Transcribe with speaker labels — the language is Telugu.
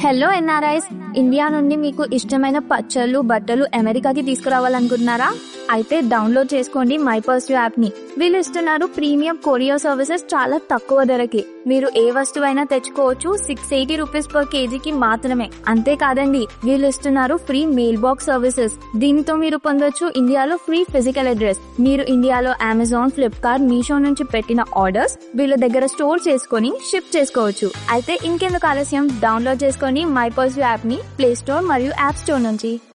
Speaker 1: హలో ఎన్ఆర్ఐస్ ఇండియా నుండి మీకు ఇష్టమైన పచ్చళ్ళు బట్టలు అమెరికాకి తీసుకురావాలనుకుంటున్నారా అయితే డౌన్లోడ్ చేసుకోండి మై పర్స్యూ యాప్ ని వీళ్ళు ఇస్తున్నారు ప్రీమియం కొరియర్ సర్వీసెస్ చాలా తక్కువ ధరకి మీరు ఏ వస్తువైనా తెచ్చుకోవచ్చు సిక్స్ ఎయిటీ రూపీస్ పర్ కేజీకి మాత్రమే అంతేకాదండి వీళ్ళు ఇస్తున్నారు ఫ్రీ మెయిల్ బాక్స్ సర్వీసెస్ దీనితో మీరు పొందొచ్చు ఇండియాలో ఫ్రీ ఫిజికల్ అడ్రస్ మీరు ఇండియాలో అమెజాన్ ఫ్లిప్కార్ట్ మీషో నుంచి పెట్టిన ఆర్డర్స్ వీళ్ళ దగ్గర స్టోర్ చేసుకొని షిప్ చేసుకోవచ్చు అయితే ఇంకెందుకు ఆలస్యం డౌన్లోడ్ చేసుకొని మై పర్స్ యాప్ ని ప్లే స్టోర్ మరియు యాప్ స్టోర్ నుంచి